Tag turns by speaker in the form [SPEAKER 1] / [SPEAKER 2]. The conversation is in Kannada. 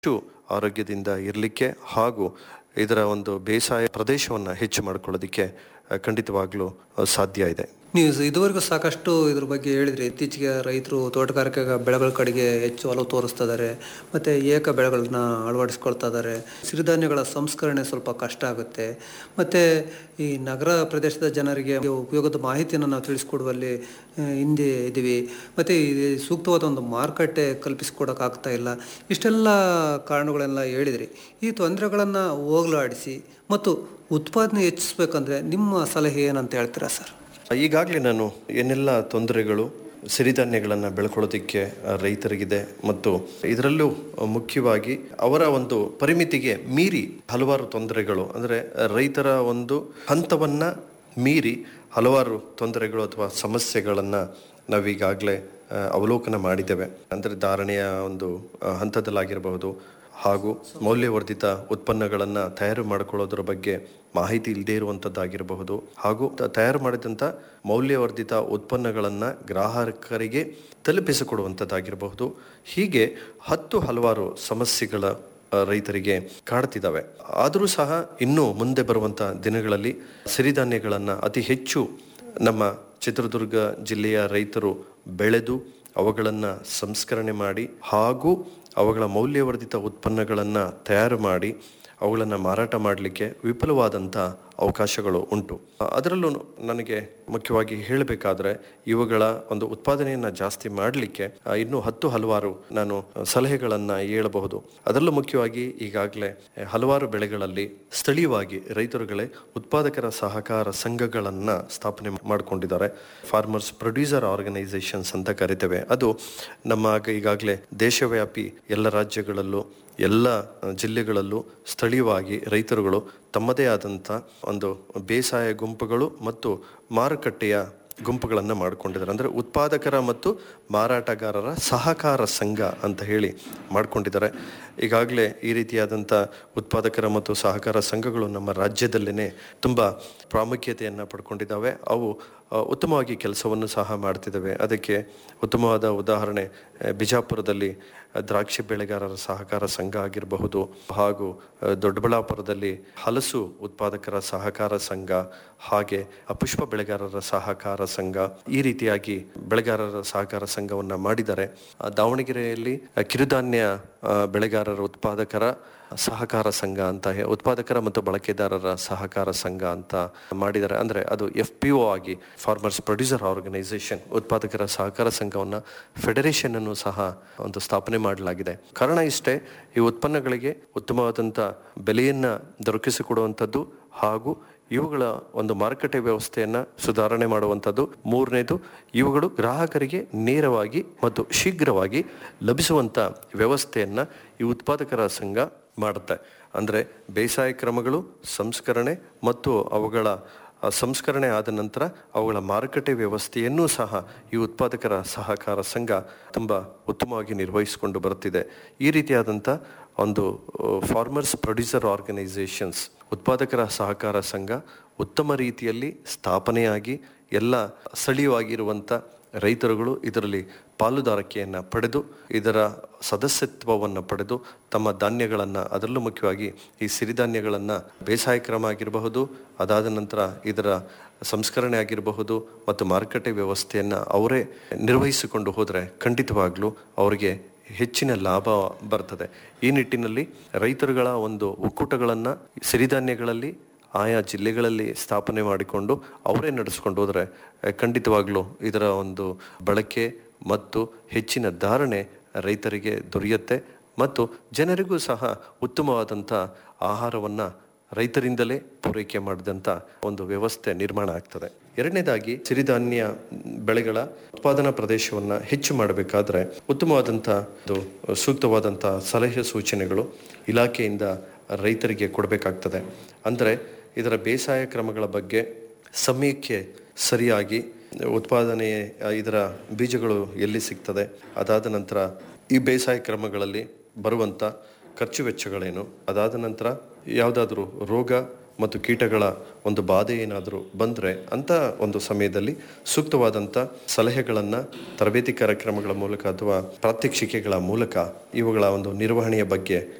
[SPEAKER 1] ಹೆಚ್ಚು ಆರೋಗ್ಯದಿಂದ ಇರಲಿಕ್ಕೆ ಹಾಗೂ ಇದರ ಒಂದು ಬೇಸಾಯ ಪ್ರದೇಶವನ್ನು ಹೆಚ್ಚು ಮಾಡ್ಕೊಳ್ಳೋದಕ್ಕೆ ಆ, ಖಂಡಿತವಾಗ್ಲೂ ಆ, ಸಾಧ್ಯ ಇದೆ
[SPEAKER 2] ನೀವು ಇದುವರೆಗೂ ಸಾಕಷ್ಟು ಇದ್ರ ಬಗ್ಗೆ ಹೇಳಿದ್ರಿ ಇತ್ತೀಚೆಗೆ ರೈತರು ತೋಟಗಾರಿಕೆ ಬೆಳೆಗಳ ಕಡೆಗೆ ಹೆಚ್ಚು ಒಲವು ತೋರಿಸ್ತಾ ಇದ್ದಾರೆ ಮತ್ತು ಏಕ ಬೆಳೆಗಳನ್ನ ಅಳವಡಿಸ್ಕೊಳ್ತಾ ಇದ್ದಾರೆ ಸಿರಿಧಾನ್ಯಗಳ ಸಂಸ್ಕರಣೆ ಸ್ವಲ್ಪ ಕಷ್ಟ ಆಗುತ್ತೆ ಮತ್ತು ಈ ನಗರ ಪ್ರದೇಶದ ಜನರಿಗೆ ಉಪಯೋಗದ ಮಾಹಿತಿಯನ್ನು ನಾವು ತಿಳಿಸ್ಕೊಡುವಲ್ಲಿ ಆ, ಹಿಂದೆ ಇದ್ದೀವಿ ಮತ್ತು ಈ ಸೂಕ್ತವಾದ ಒಂದು ಮಾರುಕಟ್ಟೆ ಕಲ್ಪಿಸ್ಕೊಡೋಕ್ಕಾಗ್ತಾ ಇಲ್ಲ ಇಷ್ಟೆಲ್ಲ ಕಾರಣಗಳೆಲ್ಲ ಹೇಳಿದ್ರಿ ಈ ತೊಂದರೆಗಳನ್ನು ಹೋಗಲಾಡಿಸಿ ಮತ್ತು ಉತ್ಪಾದನೆ ಹೆಚ್ಚಿಸ್ಬೇಕಂದ್ರೆ ನಿಮ್ಮ ಸಲಹೆ ಏನಂತ ಹೇಳ್ತೀರಾ ಸರ್
[SPEAKER 1] ಈಗಾಗಲೇ ನಾನು ಏನೆಲ್ಲ ತೊಂದರೆಗಳು ಸಿರಿಧಾನ್ಯಗಳನ್ನು ಬೆಳ್ಕೊಳ್ಳೋದಕ್ಕೆ ಆ, ರೈತರಿಗಿದೆ ಮತ್ತು ಇದರಲ್ಲೂ ಮುಖ್ಯವಾಗಿ ಅವರ ಒಂದು ಪರಿಮಿತಿಗೆ ಮೀರಿ ಹಲವಾರು ತೊಂದರೆಗಳು ಅಂದರೆ ರೈತರ ಒಂದು ಹಂತವನ್ನು ಮೀರಿ ಹಲವಾರು ತೊಂದರೆಗಳು ಅಥವಾ ಸಮಸ್ಯೆಗಳನ್ನು ನಾವೀಗಾಗಲೇ ಆ, ಅವಲೋಕನ ಮಾಡಿದ್ದೇವೆ ಅಂದರೆ ಧಾರಣೆಯ ಒಂದು ಆ, ಹಂತದಲ್ಲಾಗಿರಬಹುದು ಹಾಗೂ ಮೌಲ್ಯವರ್ಧಿತ ಉತ್ಪನ್ನಗಳನ್ನು ತಯಾರು ಮಾಡಿಕೊಳ್ಳೋದ್ರ ಬಗ್ಗೆ ಮಾಹಿತಿ ಇಲ್ಲದೇ ಇರುವಂಥದ್ದಾಗಿರಬಹುದು ಹಾಗೂ ತ- ತಯಾರು ಮಾಡಿದಂಥ ಮೌಲ್ಯವರ್ಧಿತ ಉತ್ಪನ್ನಗಳನ್ನು ಗ್ರಾಹಕರಿಗೆ ತಲುಪಿಸಿಕೊಡುವಂಥದ್ದಾಗಿರಬಹುದು ಹೀಗೆ ಹತ್ತು ಹಲವಾರು ಸಮಸ್ಯೆಗಳ ಆ, ರೈತರಿಗೆ ಕಾಡ್ತಿದ್ದಾವೆ ಆದರೂ ಸಹ ಇನ್ನೂ ಮುಂದೆ ಬರುವಂಥ ದಿನಗಳಲ್ಲಿ ಸಿರಿಧಾನ್ಯಗಳನ್ನು ಅತಿ ಹೆಚ್ಚು ನಮ್ಮ ಚಿತ್ರದುರ್ಗ ಜಿಲ್ಲೆಯ ರೈತರು ಬೆಳೆದು ಅವುಗಳನ್ನು ಸಂಸ್ಕರಣೆ ಮಾಡಿ ಹಾಗೂ ಅವುಗಳ ಮೌಲ್ಯವರ್ಧಿತ ಉತ್ಪನ್ನಗಳನ್ನು ತಯಾರು ಮಾಡಿ ಅವುಗಳನ್ನು ಮಾರಾಟ ಮಾಡಲಿಕ್ಕೆ ವಿಪುಲವಾದಂಥ ಅವಕಾಶಗಳು ಉಂಟು ಅದರಲ್ಲೂ ನನಗೆ ಮುಖ್ಯವಾಗಿ ಹೇಳಬೇಕಾದ್ರೆ ಇವುಗಳ ಒಂದು ಉತ್ಪಾದನೆಯನ್ನು ಜಾಸ್ತಿ ಮಾಡಲಿಕ್ಕೆ ಇನ್ನೂ ಹತ್ತು ಹಲವಾರು ನಾನು ಸಲಹೆಗಳನ್ನು ಹೇಳಬಹುದು ಅದರಲ್ಲೂ ಮುಖ್ಯವಾಗಿ ಈಗಾಗಲೇ ಹಲವಾರು ಬೆಳೆಗಳಲ್ಲಿ ಸ್ಥಳೀಯವಾಗಿ ರೈತರುಗಳೇ ಉತ್ಪಾದಕರ ಸಹಕಾರ ಸಂಘಗಳನ್ನು ಸ್ಥಾಪನೆ ಮಾಡಿಕೊಂಡಿದ್ದಾರೆ ಫಾರ್ಮರ್ಸ್ ಪ್ರೊಡ್ಯೂಸರ್ ಆರ್ಗನೈಸೇಷನ್ಸ್ ಅಂತ ಕರಿತೇವೆ ಅದು ನಮ್ಮ ಈಗಾಗಲೇ ದೇಶವ್ಯಾಪಿ ಎಲ್ಲ ರಾಜ್ಯಗಳಲ್ಲೂ ಎಲ್ಲ ಜಿಲ್ಲೆಗಳಲ್ಲೂ ಸ್ಥಳೀಯವಾಗಿ ರೈತರುಗಳು ತಮ್ಮದೇ ಆದಂಥ ಒಂದು ಬೇಸಾಯ ಗುಂಪುಗಳು ಮತ್ತು ಮಾರುಕಟ್ಟೆಯ ಗುಂಪುಗಳನ್ನು ಮಾಡಿಕೊಂಡಿದ್ದಾರೆ ಅಂದರೆ ಉತ್ಪಾದಕರ ಮತ್ತು ಮಾರಾಟಗಾರರ ಸಹಕಾರ ಸಂಘ ಅಂತ ಹೇಳಿ ಮಾಡಿಕೊಂಡಿದ್ದಾರೆ ಈಗಾಗಲೇ ಈ ರೀತಿಯಾದಂಥ ಉತ್ಪಾದಕರ ಮತ್ತು ಸಹಕಾರ ಸಂಘಗಳು ನಮ್ಮ ರಾಜ್ಯದಲ್ಲೇ ತುಂಬ ಪ್ರಾಮುಖ್ಯತೆಯನ್ನು ಪಡ್ಕೊಂಡಿದ್ದಾವೆ ಅವು ಆ, ಉತ್ತಮವಾಗಿ ಕೆಲಸವನ್ನು ಸಹ ಮಾಡ್ತಿದ್ದಾವೆ ಅದಕ್ಕೆ ಉತ್ತಮವಾದ ಉದಾಹರಣೆ ಆ, ಬಿಜಾಪುರದಲ್ಲಿ ಆ, ದ್ರಾಕ್ಷಿ ಬೆಳೆಗಾರರ ಸಹಕಾರ ಸಂಘ ಆಗಿರಬಹುದು ಹಾಗೂ ಆ, ದೊಡ್ಡಬಳ್ಳಾಪುರದಲ್ಲಿ ಹಲಸು ಉತ್ಪಾದಕರ ಸಹಕಾರ ಸಂಘ ಹಾಗೆ ಆ, ಪುಷ್ಪ ಬೆಳೆಗಾರರ ಸಹಕಾರ ಸಂಘ ಈ ರೀತಿಯಾಗಿ ಬೆಳೆಗಾರರ ಸಹಕಾರ ಸಂಘವನ್ನ ಮಾಡಿದ್ದಾರೆ ಆ, ದಾವಣಗೆರೆಯಲ್ಲಿ ಆ, ಕಿರುಧಾನ್ಯ ಆ, ಬೆಳೆಗಾರರ ಉತ್ಪಾದಕರ ಸಹಕಾರ ಸಂಘ ಅಂತ ಹೇ- ಉತ್ಪಾದಕರ ಮತ್ತು ಬಳಕೆದಾರರ ಸಹಕಾರ ಸಂಘ ಅಂತ ಮಾಡಿದ್ದಾರೆ ಅಂದರೆ ಅದು ಎಫ್ ಪಿ ಒ ಆಗಿ ಫಾರ್ಮರ್ಸ್ ಪ್ರೊಡ್ಯೂಸರ್ ಆರ್ಗನೈಸೇಷನ್ ಉತ್ಪಾದಕರ ಸಹಕಾರ ಸಂಘವನ್ನು ಫೆಡರೇಷನ್ ಅನ್ನು ಸಹ ಒಂದು ಸ್ಥಾಪನೆ ಮಾಡಲಾಗಿದೆ ಕಾರಣ ಇಷ್ಟೇ ಈ ಉತ್ಪನ್ನಗಳಿಗೆ ಉತ್ತಮವಾದಂಥ ಬೆಲೆಯನ್ನು ದೊರಕಿಸಿಕೊಡುವಂಥದ್ದು ಹಾಗೂ ಇವುಗಳ ಒಂದು ಮಾರುಕಟ್ಟೆ ವ್ಯವಸ್ಥೆಯನ್ನ ಸುಧಾರಣೆ ಮಾಡುವಂಥದ್ದು ಮೂರನೇದು ಇವುಗಳು ಗ್ರಾಹಕರಿಗೆ ನೇರವಾಗಿ ಮತ್ತು ಶೀಘ್ರವಾಗಿ ಲಭಿಸುವಂಥ ವ್ಯವಸ್ಥೆಯನ್ನ ಈ ಉತ್ಪಾದಕರ ಸಂಘ ಮಾಡುತ್ತೆ ಅಂದರೆ ಬೇಸಾಯ ಕ್ರಮಗಳು ಸಂಸ್ಕರಣೆ ಮತ್ತು ಅವುಗಳ ಆ, ಸಂಸ್ಕರಣೆ ಆದ ನಂತರ ಅವುಗಳ ಮಾರುಕಟ್ಟೆ ವ್ಯವಸ್ಥೆಯನ್ನೂ ಸಹ ಈ ಉತ್ಪಾದಕರ ಸಹಕಾರ ಸಂಘ ತುಂಬ ಉತ್ತಮವಾಗಿ ನಿರ್ವಹಿಸಿಕೊಂಡು ಬರುತ್ತಿದೆ ಈ ರೀತಿಯಾದಂಥ ಒಂದು ಫಾರ್ಮರ್ಸ್ ಪ್ರೊಡ್ಯೂಸರ್ ಆರ್ಗನೈಸೇಷನ್ಸ್ ಉತ್ಪಾದಕರ ಸಹಕಾರ ಸಂಘ ಉತ್ತಮ ರೀತಿಯಲ್ಲಿ ಸ್ಥಾಪನೆಯಾಗಿ ಎಲ್ಲ ಸ್ಥಳೀಯವಾಗಿರುವಂಥ ರೈತರುಗಳು ಇದರಲ್ಲಿ ಪಾಲುದಾರಿಕೆಯನ್ನು ಪಡೆದು ಇದರ ಸದಸ್ಯತ್ವವನ್ನು ಪಡೆದು ತಮ್ಮ ಧಾನ್ಯಗಳನ್ನು ಅದರಲ್ಲೂ ಮುಖ್ಯವಾಗಿ ಈ ಸಿರಿಧಾನ್ಯಗಳನ್ನು ಬೇಸಾಯ ಕ್ರಮ ಆಗಿರಬಹುದು ಅದಾದ ನಂತರ ಇದರ ಸಂಸ್ಕರಣೆ ಆಗಿರಬಹುದು ಮತ್ತು ಮಾರುಕಟ್ಟೆ ವ್ಯವಸ್ಥೆಯನ್ನು ಅವರೇ ನಿರ್ವಹಿಸಿಕೊಂಡು ಹೋದರೆ ಖಂಡಿತವಾಗ್ಲೂ ಅವರಿಗೆ ಹೆಚ್ಚಿನ ಲಾಭ ಬರ್ತದೆ ಈ ನಿಟ್ಟಿನಲ್ಲಿ ರೈತರುಗಳ ಒಂದು ಒಕ್ಕೂಟಗಳನ್ನು ಸಿರಿಧಾನ್ಯಗಳಲ್ಲಿ ಆಯಾ ಜಿಲ್ಲೆಗಳಲ್ಲಿ ಸ್ಥಾಪನೆ ಮಾಡಿಕೊಂಡು ಅವರೇ ನಡೆಸ್ಕೊಂಡು ಹೋದರೆ ಅಹ್, ಖಂಡಿತವಾಗ್ಲೂ ಇದರ ಒಂದು ಬಳಕೆ ಮತ್ತು ಹೆಚ್ಚಿನ ಧಾರಣೆ ರೈತರಿಗೆ ದೊರೆಯುತ್ತೆ ಮತ್ತು ಜನರಿಗೂ ಸಹ ಉತ್ತಮವಾದಂಥ ಆಹಾರವನ್ನು ರೈತರಿಂದಲೇ ಪೂರೈಕೆ ಮಾಡಿದಂಥ ಒಂದು ವ್ಯವಸ್ಥೆ ನಿರ್ಮಾಣ ಆಗ್ತದೆ ಎರಡನೇದಾಗಿ ಸಿರಿಧಾನ್ಯ ಬೆಳೆಗಳ ಉತ್ಪಾದನಾ ಪ್ರದೇಶವನ್ನು ಹೆಚ್ಚು ಮಾಡಬೇಕಾದ್ರೆ ಉತ್ತಮವಾದಂಥ ಒಂದು ಸೂಕ್ತವಾದಂಥ ಸಲಹೆ ಸೂಚನೆಗಳು ಇಲಾಖೆಯಿಂದ ರೈತರಿಗೆ ಕೊಡಬೇಕಾಗ್ತದೆ ಅಂದರೆ ಇದರ ಬೇಸಾಯ ಕ್ರಮಗಳ ಬಗ್ಗೆ ಸಮಯಕ್ಕೆ ಸರಿಯಾಗಿ ಉತ್ಪಾದನೆ ಆ, ಇದರ ಬೀಜಗಳು ಎಲ್ಲಿ ಸಿಗ್ತದೆ ಅದಾದ ನಂತರ ಈ ಬೇಸಾಯ ಕ್ರಮಗಳಲ್ಲಿ ಬರುವಂಥ ಖರ್ಚು ವೆಚ್ಚಗಳೇನು ಅದಾದ ನಂತರ ಯಾವುದಾದ್ರೂ ರೋಗ ಮತ್ತು ಕೀಟಗಳ ಒಂದು ಬಾಧೆ ಏನಾದರೂ ಬಂದರೆ ಅಂತ ಒಂದು ಸಮಯದಲ್ಲಿ ಸೂಕ್ತವಾದಂಥ ಸಲಹೆಗಳನ್ನು ತರಬೇತಿ ಕಾರ್ಯಕ್ರಮಗಳ ಮೂಲಕ ಅಥವಾ ಪ್ರಾತ್ಯಕ್ಷಿಕೆಗಳ ಮೂಲಕ ಇವುಗಳ ಒಂದು ನಿರ್ವಹಣೆಯ ಬಗ್ಗೆ